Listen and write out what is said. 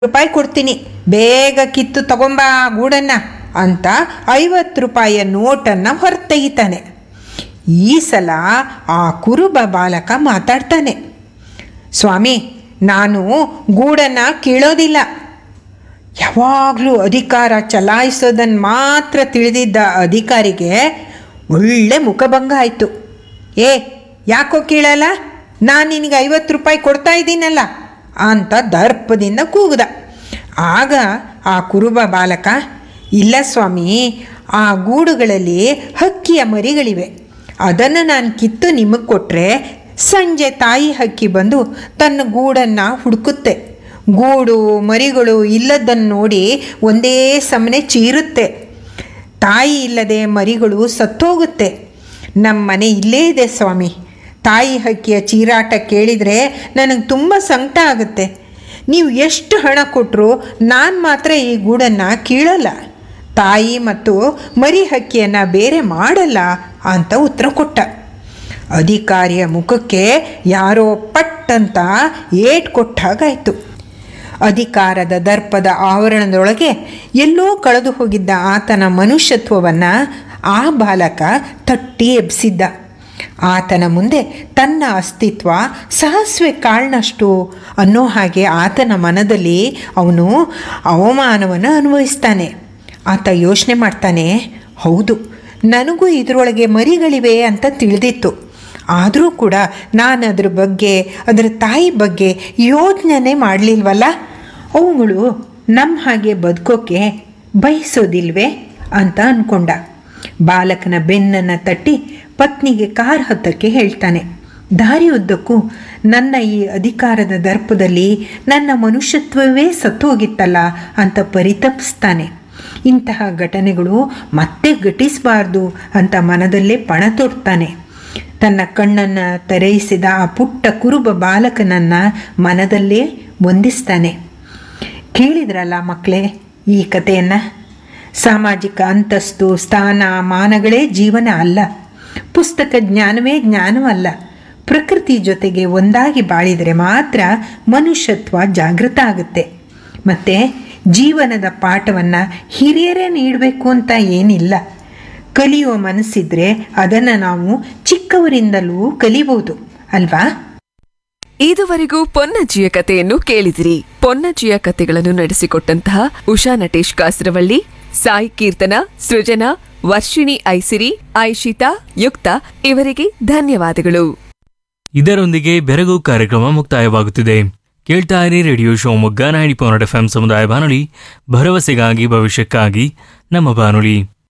ರೂಪಾಯಿ ಕೊಡ್ತೀನಿ ಬೇಗ ಕಿತ್ತು ತಗೊಂಬಾ ಗೂಡನ್ನ ಅಂತ ಐವತ್ತು ರೂಪಾಯಿಯ ನೋಟನ್ನು ಹೊರತೆಗಿತಾನೆ ಈ ಸಲ ಆ ಕುರುಬ ಬಾಲಕ ಮಾತಾಡ್ತಾನೆ ಸ್ವಾಮಿ ನಾನು ಗೂಡನ್ನು ಕೀಳೋದಿಲ್ಲ ಯಾವಾಗಲೂ ಅಧಿಕಾರ ಚಲಾಯಿಸೋದನ್ನು ಮಾತ್ರ ತಿಳಿದಿದ್ದ ಅಧಿಕಾರಿಗೆ ಒಳ್ಳೆ ಮುಖಭಂಗ ಆಯಿತು ಏ ಯಾಕೋ ಕೀಳಲ್ಲ ನಾನು ನಿನಗೆ ಐವತ್ತು ರೂಪಾಯಿ ಕೊಡ್ತಾ ಇದ್ದೀನಲ್ಲ ಅಂತ ದರ್ಪದಿಂದ ಕೂಗ್ದ ಆಗ ಆ ಕುರುಬ ಬಾಲಕ ಇಲ್ಲ ಸ್ವಾಮಿ ಆ ಗೂಡುಗಳಲ್ಲಿ ಹಕ್ಕಿಯ ಮರಿಗಳಿವೆ ಅದನ್ನು ನಾನು ಕಿತ್ತು ನಿಮಗೆ ಕೊಟ್ಟರೆ ಸಂಜೆ ತಾಯಿ ಹಕ್ಕಿ ಬಂದು ತನ್ನ ಗೂಡನ್ನು ಹುಡುಕುತ್ತೆ ಗೂಡು ಮರಿಗಳು ಇಲ್ಲದನ್ನು ನೋಡಿ ಒಂದೇ ಸಮನೆ ಚೀರುತ್ತೆ ತಾಯಿ ಇಲ್ಲದೆ ಮರಿಗಳು ಸತ್ತೋಗುತ್ತೆ ನಮ್ಮ ಮನೆ ಇಲ್ಲೇ ಇದೆ ಸ್ವಾಮಿ ತಾಯಿ ಹಕ್ಕಿಯ ಚೀರಾಟ ಕೇಳಿದರೆ ನನಗೆ ತುಂಬ ಸಂಕಟ ಆಗುತ್ತೆ ನೀವು ಎಷ್ಟು ಹಣ ಕೊಟ್ಟರು ನಾನು ಮಾತ್ರ ಈ ಗೂಡನ್ನು ಕೀಳಲ್ಲ ತಾಯಿ ಮತ್ತು ಮರಿ ಹಕ್ಕಿಯನ್ನು ಬೇರೆ ಮಾಡಲ್ಲ ಅಂತ ಉತ್ತರ ಕೊಟ್ಟ ಅಧಿಕಾರಿಯ ಮುಖಕ್ಕೆ ಯಾರೋ ಪಟ್ ಅಂತ ಏಟ್ ಕೊಟ್ಟಾಗಾಯಿತು ಅಧಿಕಾರದ ದರ್ಪದ ಆವರಣದೊಳಗೆ ಎಲ್ಲೋ ಕಳೆದು ಹೋಗಿದ್ದ ಆತನ ಮನುಷ್ಯತ್ವವನ್ನು ಆ ಬಾಲಕ ತಟ್ಟಿ ಎಬ್ಸಿದ್ದ ಆತನ ಮುಂದೆ ತನ್ನ ಅಸ್ತಿತ್ವ ಸಾಸಿವೆ ಕಾಳ್ನಷ್ಟು ಅನ್ನೋ ಹಾಗೆ ಆತನ ಮನದಲ್ಲಿ ಅವನು ಅವಮಾನವನ್ನು ಅನುಭವಿಸ್ತಾನೆ ಆತ ಯೋಚನೆ ಮಾಡ್ತಾನೆ ಹೌದು ನನಗೂ ಇದರೊಳಗೆ ಮರಿಗಳಿವೆ ಅಂತ ತಿಳಿದಿತ್ತು ಆದರೂ ಕೂಡ ನಾನು ಅದ್ರ ಬಗ್ಗೆ ಅದರ ತಾಯಿ ಬಗ್ಗೆ ಯೋಚನೆ ಮಾಡಲಿಲ್ವಲ್ಲ ಅವುಗಳು ನಮ್ಮ ಹಾಗೆ ಬದುಕೋಕೆ ಬಯಸೋದಿಲ್ವೇ ಅಂತ ಅಂದ್ಕೊಂಡ ಬಾಲಕನ ಬೆನ್ನನ್ನು ತಟ್ಟಿ ಪತ್ನಿಗೆ ಕಾರ್ ಹತ್ತಕ್ಕೆ ಹೇಳ್ತಾನೆ ದಾರಿ ಉದ್ದಕ್ಕೂ ನನ್ನ ಈ ಅಧಿಕಾರದ ದರ್ಪದಲ್ಲಿ ನನ್ನ ಮನುಷ್ಯತ್ವವೇ ಸತ್ತೋಗಿತ್ತಲ್ಲ ಅಂತ ಪರಿತಪಿಸ್ತಾನೆ ಇಂತಹ ಘಟನೆಗಳು ಮತ್ತೆ ಘಟಿಸಬಾರ್ದು ಅಂತ ಮನದಲ್ಲೇ ಪಣ ತೊಡ್ತಾನೆ ತನ್ನ ಕಣ್ಣನ್ನು ತೆರೆಯಿಸಿದ ಆ ಪುಟ್ಟ ಕುರುಬ ಬಾಲಕನನ್ನು ಮನದಲ್ಲೇ ವಂದಿಸ್ತಾನೆ ಕೇಳಿದ್ರಲ್ಲ ಮಕ್ಕಳೇ ಈ ಕಥೆಯನ್ನು ಸಾಮಾಜಿಕ ಅಂತಸ್ತು ಸ್ಥಾನ ಮಾನಗಳೇ ಜೀವನ ಅಲ್ಲ ಪುಸ್ತಕ ಜ್ಞಾನವೇ ಜ್ಞಾನವಲ್ಲ ಪ್ರಕೃತಿ ಜೊತೆಗೆ ಒಂದಾಗಿ ಬಾಳಿದರೆ ಮಾತ್ರ ಮನುಷ್ಯತ್ವ ಜಾಗೃತ ಆಗುತ್ತೆ ಮತ್ತು ಜೀವನದ ಪಾಠವನ್ನು ಹಿರಿಯರೇ ನೀಡಬೇಕು ಅಂತ ಏನಿಲ್ಲ ಕಲಿಯುವ ಮನಸ್ಸಿದ್ರೆ ಅದನ್ನು ನಾವು ಚಿಕ್ಕವರಿಂದಲೂ ಕಲಿಬಹುದು ಅಲ್ವಾ ಇದುವರೆಗೂ ಪೊನ್ನಜ್ಜಿಯ ಕಥೆಯನ್ನು ಕೇಳಿದಿರಿ ಪೊನ್ನಜ್ಜಿಯ ಕಥೆಗಳನ್ನು ನಡೆಸಿಕೊಟ್ಟಂತಹ ಉಷಾ ನಟೇಶ್ ಕಾಸರವಳ್ಳಿ ಸಾಯಿ ಕೀರ್ತನ ಸೃಜನಾ ವರ್ಷಿಣಿ ಐಸಿರಿ ಐಶಿತಾ ಯುಕ್ತ ಇವರಿಗೆ ಧನ್ಯವಾದಗಳು ಇದರೊಂದಿಗೆ ಬೆರಗು ಕಾರ್ಯಕ್ರಮ ಮುಕ್ತಾಯವಾಗುತ್ತಿದೆ ಕೇಳ್ತಾ ಇರಿ radio Shivamogga ninety point F M ಸಮುದಾಯ ಬಾನುಲಿ ಭರವಸೆಗಾಗಿ ಭವಿಷ್ಯಕ್ಕಾಗಿ ನಮ್ಮ ಬಾನುಲಿ